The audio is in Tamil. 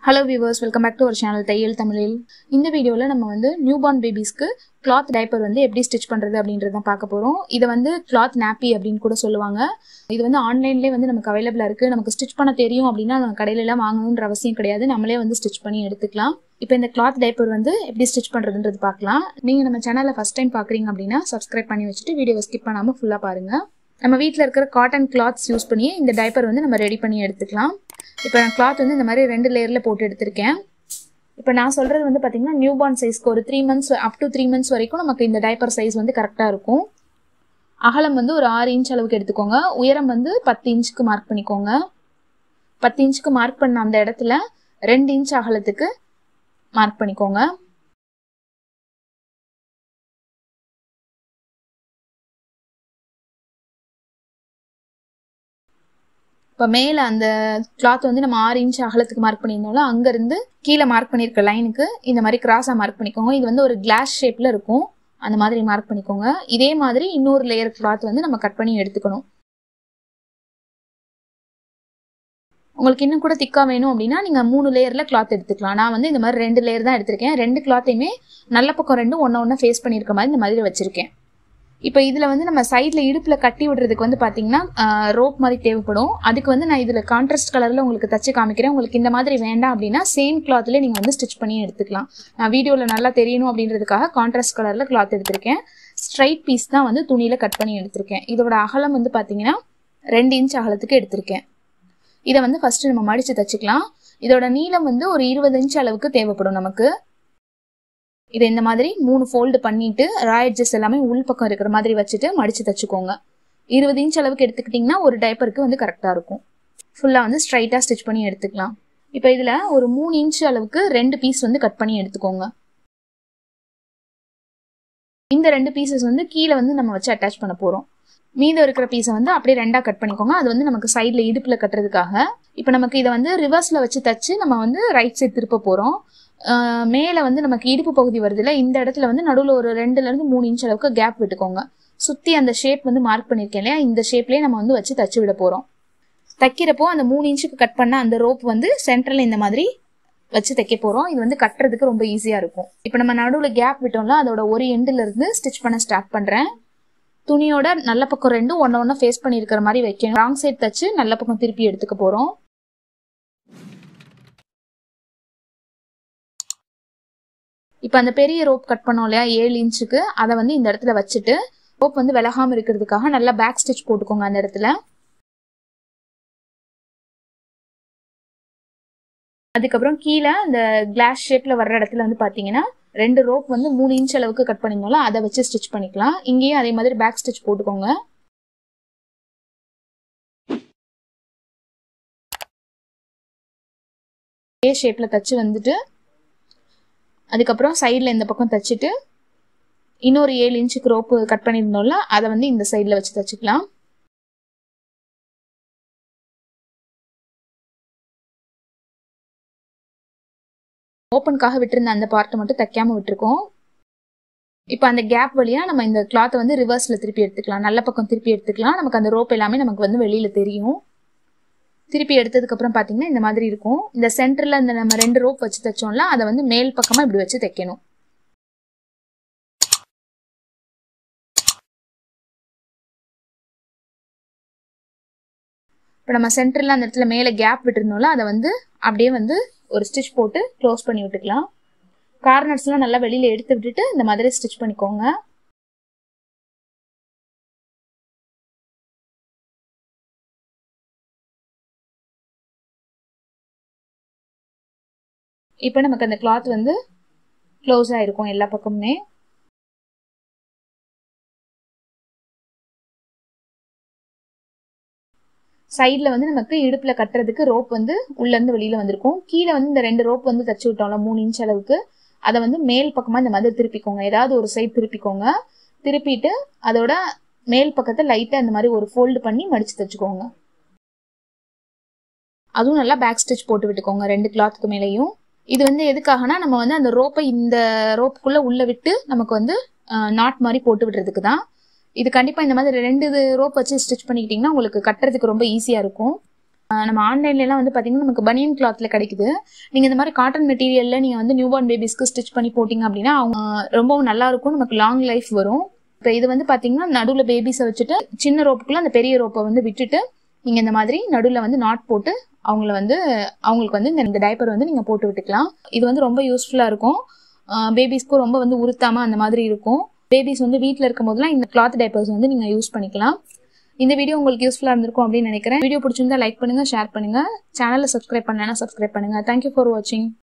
hello viewers welcome back to ஒரு சேனல் தையல் தமிழில் இந்த வீடியோவில் நம்ம வந்து நியூ பார்ன் பேபிஸ்க்கு கிளாத் டைப்பர் வந்து எப்படி ஸ்டிச் பண்ணுறது அப்படின்றத தான் பார்க்க போகிறோம் இதை வந்து கிளாத் நாப்பி அப்படின்னு கூட சொல்லுவாங்க இது வந்து ஆன்லைன்லேயே வந்து நமக்கு அவைலபிளாக இருக்குது நமக்கு ஸ்டிச் பண்ண தெரியும் அப்படின்னா நம்ம கடையிலலாம் வாங்கணுன்ற அவசியம் கிடையாது நம்மளே வந்து ஸ்டிச் பண்ணி எடுத்துக்கலாம் இப்போ இந்த கிளாத் டைப்பர் வந்து எப்படி ஸ்டிச் பண்ணுறதுன்றது பார்க்கலாம் நீங்கள் நம்ம சேனலில் ஃபஸ்ட் டைம் பார்க்குறீங்க அப்படின்னா சப்ஸ்கிரைப் பண்ணி வச்சுட்டு வீடியோவை ஸ்கிப் பண்ணாமல் ஃபுல்லாக பாருங்கள் நம்ம வீட்டில் இருக்கிற காட்டன் கிளாத்ஸ் யூஸ் பண்ணி இந்த டைப்பர் வந்து நம்ம ரெடி பண்ணி எடுத்துக்கலாம் இப்போ நான் கிளாத் வந்து இந்த மாதிரி ரெண்டு லேயரில் போட்டு எடுத்திருக்கேன் இப்போ நான் சொல்கிறது வந்து பார்த்தீங்கன்னா நியூ பார்ன் சைஸ்க்கு ஒரு three months up to three months வரைக்கும் நமக்கு இந்த டைப்பர் சைஸ் வந்து கரெக்டாக இருக்கும் அகலம் வந்து ஒரு ஆறு இன்ச் அளவுக்கு எடுத்துக்கோங்க உயரம் வந்து பத்து இன்ச்சுக்கு மார்க் பண்ணிக்கோங்க பத்து இன்ச்சுக்கு மார்க் பண்ண அந்த இடத்துல ரெண்டு இன்ச் அகலத்துக்கு மார்க் பண்ணிக்கோங்க இப்போ மேலே அந்த கிளாத் வந்து நம்ம ஆறு இன்ச் அகலத்துக்கு மார்க் பண்ணியிருந்தோம்ல அங்கேருந்து கீழே மார்க் பண்ணியிருக்க லைனுக்கு இந்த மாதிரி கிராஸாக மார்க் பண்ணிக்கோங்க இது வந்து ஒரு கிளாஸ் ஷேப்பில் இருக்கும் அந்த மாதிரி மார்க் பண்ணிக்கோங்க இதே மாதிரி இன்னொரு லேயர் கிளாத் வந்து நம்ம கட் பண்ணி எடுத்துக்கணும் உங்களுக்கு இன்னும் கூட திக்காக வேணும் அப்படின்னா நீங்கள் மூணு லேயரில் கிளாத் எடுத்துக்கலாம் நான் வந்து இந்த மாதிரி ரெண்டு லேயர் தான் எடுத்திருக்கேன் ரெண்டு கிளாத்தையுமே நல்ல பக்கம் ரெண்டும் ஒன்று ஒன்று ஃபேஸ் பண்ணியிருக்க மாதிரி இந்த மாதிரி வச்சுருக்கேன் இப்போ இதில் வந்து நம்ம சைடில் இடுப்பில் கட்டி விடுறதுக்கு வந்து பார்த்தீங்கன்னா ரோப் மாதிரி தேவைப்படும் அதுக்கு வந்து நான் இதில் கான்ட்ராஸ்ட் கலரில் உங்களுக்கு தச்சு காமிக்கிறேன் உங்களுக்கு இந்த மாதிரி வேண்டாம் அப்படின்னா சேம் கிளாத்லேயே நீங்கள் வந்து ஸ்டிச் பண்ணி எடுத்துக்கலாம் நான் வீடியோவில் நல்லா தெரியணும் அப்படின்றதுக்காக கான்ட்ராஸ்ட் கலரில் கிளாத் எடுத்திருக்கேன் ஸ்ட்ரைட் பீஸ் தான் வந்து துணியில் கட் பண்ணி எடுத்திருக்கேன் இதோட அகலம் வந்து பார்த்தீங்கன்னா ரெண்டு இன்ச் அகலத்துக்கு எடுத்திருக்கேன் இதை வந்து ஃபஸ்ட்டு நம்ம மடித்து தச்சுக்கலாம் இதோட நீளம் வந்து ஒரு இருபது இன்ச் அளவுக்கு தேவைப்படும் நமக்கு இதை இந்த மாதிரி மூணு ஃபோல்டு பண்ணிட்டு ராயட்ஜஸ் எல்லாமே உள் பக்கம் இருக்கிற மாதிரி வச்சுட்டு மடிச்சு தச்சுக்கோங்க இருபது இன்ச் அளவுக்கு எடுத்துக்கிட்டிங்கன்னா ஒரு டைப்பருக்கு வந்து கரெக்டாக இருக்கும் ஃபுல்லாக வந்து ஸ்ட்ரைட்டாக ஸ்டிச் பண்ணி எடுத்துக்கலாம் இப்போ இதில் ஒரு மூணு இன்ச் அளவுக்கு ரெண்டு பீஸ் வந்து கட் பண்ணி எடுத்துக்கோங்க இந்த ரெண்டு பீசஸ் வந்து கீழே வந்து நம்ம வச்சு அட்டாச் பண்ண போகிறோம் மீதம் இருக்கிற பீஸை வந்து அப்படியே ரெண்டாக கட் பண்ணிக்கோங்க அது வந்து நமக்கு சைடில் இடுப்பில் கட்டுறதுக்காக இப்போ நமக்கு இதை வந்து ரிவர்ஸில் வச்சு தச்சு நம்ம வந்து ரைட் சைட் திருப்ப போகிறோம் மேலே வந்து நமக்கு இடுப்பு பகுதி வருதுல இந்த இடத்துல வந்து நடுவில் ஒரு ரெண்டுலேருந்து மூணு இன்ச் அளவுக்கு கேப் விட்டுக்கோங்க சுற்றி அந்த ஷேப் வந்து மார்க் பண்ணியிருக்கேன் இல்லையா இந்த ஷேப்லேயே நம்ம வந்து வச்சு தச்சு விட போகிறோம் தைக்கிறப்போ அந்த மூணு இன்ச்சுக்கு கட் பண்ண அந்த ரோப் வந்து சென்டரில் இந்த மாதிரி வச்சு தைக்க போகிறோம் இது வந்து கட்டுறதுக்கு ரொம்ப ஈஸியாக இருக்கும் இப்போ நம்ம நடுவில் கேப் விட்டோம்ல அதோட ஒரு எண்டுலேருந்து ஸ்டிச் பண்ண ஸ்டார்ட் பண்ணுறேன் துணியோட நல்ல பக்கம் ரெண்டும் ஒன்று ஒன்று ஃபேஸ் பண்ணியிருக்கிற மாதிரி வைக்கணும் ராங் சைட் தச்சு நல்ல பக்கம் திருப்பி எடுத்துக்க போகிறோம் இப்போ அந்த பெரிய ரோப் கட் பண்ணோம் இல்லையா ஏழு இன்ச்சுக்கு அதை வந்து இந்த இடத்துல வச்சுட்டு ரோப் வந்து விலகாமல் இருக்கிறதுக்காக நல்லா பேக் ஸ்டிச் போட்டுக்கோங்க அந்த இடத்துல அதுக்கப்புறம் கீழே இந்த கிளாஸ் ஷேப்பில் வர்ற இடத்துல வந்து பார்த்தீங்கன்னா ரெண்டு ரோப் வந்து மூணு இன்ச் அளவுக்கு கட் பண்ணிங்களோ அதை வச்சு ஸ்டிச் பண்ணிக்கலாம் இங்கேயும் அதே மாதிரி பேக் ஸ்டிச் போட்டுக்கோங்க ஏ ஷேப்பில் தச்சு வந்துட்டு அதுக்கப்புறம் சைடில் இந்த பக்கம் தைச்சிட்டு இன்னொரு ஏழு இன்ச்சுக்கு ரோப்பு கட் பண்ணியிருந்தோம்ல அதை வந்து இந்த சைடில் வச்சு தைச்சிக்கலாம் ஓப்பனுக்காக விட்டுருந்த அந்த பார்ட்டை மட்டும் தைக்காம விட்டுருக்கோம் இப்போ அந்த கேப் வழியாக நம்ம இந்த கிளாத்தை வந்து ரிவர்ஸில் திருப்பி எடுத்துக்கலாம் நல்ல பக்கம் திருப்பி எடுத்துக்கலாம் நமக்கு அந்த ரோப் எல்லாமே நமக்கு வந்து வெளியில் தெரியும் திருப்பி எடுத்ததுக்கப்புறம் பார்த்தீங்கன்னா இந்த மாதிரி இருக்கும் இந்த சென்டரில் இந்த நம்ம ரெண்டு ரோப் வச்சு தைச்சோம்ல அதை வந்து மேல் பக்கமாக இப்படி வச்சு தைக்கணும் இப்போ நம்ம சென்டரில் அந்த இடத்துல மேலே கேப் விட்டுருந்தோம்ல அதை வந்து அப்படியே வந்து ஒரு ஸ்டிச் போட்டு க்ளோஸ் பண்ணி விட்டுக்கலாம் கார்னர்ஸ்லாம் நல்லா வெளியில் எடுத்து விட்டுட்டு இந்த மாதிரி ஸ்டிச் பண்ணிக்கோங்க இப்போ நமக்கு அந்த கிளாத் வந்து க்ளோஸ் ஆகிருக்கும் எல்லா பக்கமுமே சைடில் வந்து நமக்கு இடுப்பில் கட்டுறதுக்கு ரோப் வந்து உள்ளேருந்து வெளியில் வந்திருக்கும் கீழே வந்து இந்த ரெண்டு ரோப் வந்து தச்சு விட்டோம்ல மூணு இன்ச் அளவுக்கு அதை வந்து மேல் பக்கமாக இந்த மாதிரி திருப்பிக்கோங்க ஏதாவது ஒரு சைட் திருப்பிக்கோங்க திருப்பிட்டு அதோட மேல் பக்கத்தை லைட்டாக இந்த மாதிரி ஒரு ஃபோல்டு பண்ணி மடித்து தைச்சுக்கோங்க அதுவும் நல்லா பேக் ஸ்டிச் போட்டு விட்டுக்கோங்க ரெண்டு கிளாத்துக்கு மேலேயும் இது வந்து எதுக்காகனா நம்ம வந்து அந்த ரோப்பை இந்த ரோப்புக்குள்ளே உள்ளே விட்டு நமக்கு வந்து நாட் மாதிரி போட்டு விடுறதுக்கு தான் இது கண்டிப்பாக இந்த மாதிரி ரெண்டு இது ரோப் வச்சு ஸ்டிச் பண்ணிக்கிட்டிங்கன்னா உங்களுக்கு கட்டுறதுக்கு ரொம்ப ஈஸியாக இருக்கும் ஆஹ் நம்ம ஆன்லைன்லலாம் வந்து பார்த்தீங்கன்னா நமக்கு பனியன் கிளாத்தில் கிடைக்குது நீங்கள் இந்த மாதிரி காட்டன் மெட்டீரியலில் நீங்கள் வந்து நியூ பார்ன் பேபிஸ்க்கு ஸ்டிச் பண்ணி போட்டிங்க அப்படின்னா அவங்க ரொம்பவும் நல்லா இருக்கும் நமக்கு லாங் லைஃப் வரும் இப்போ இது வந்து பார்த்தீங்கன்னா நடுவில் பேபிஸை வச்சுட்டு சின்ன ரோப்புக்குள்ள அந்த பெரிய ரோப்பை வந்து விட்டுட்டு நீங்கள் இந்த மாதிரி நடுவில் வந்து நாட் போட்டு அவங்கள வந்து அவங்களுக்கு வந்து இந்த இந்த டைப்பர் வந்து நீங்கள் போட்டு விட்டுக்கலாம் இது வந்து ரொம்ப யூஸ்ஃபுல்லாக இருக்கும் பேபிஸ்க்கும் ரொம்ப வந்து உறுத்தாமல் அந்த மாதிரி இருக்கும் பேபிஸ் வந்து வீட்டில் இருக்கும் போதெல்லாம் இந்த கிளாத் டைப்பர்ஸ் வந்து நீங்கள் யூஸ் பண்ணிக்கலாம் இந்த வீடியோ உங்களுக்கு யூஸ்ஃபுல்லாக இருந்திருக்கும் அப்படின்னு நினைக்கிறேன் வீடியோ பிடிச்சிருந்தா லைக் பண்ணுங்க ஷேர் பண்ணுங்க சேனலை சப்ஸ்கிரைப் பண்ணலன்னா சப்ஸ்கிரைப் பண்ணுங்க தேங்க்யூ ஃபார் வாட்சிங்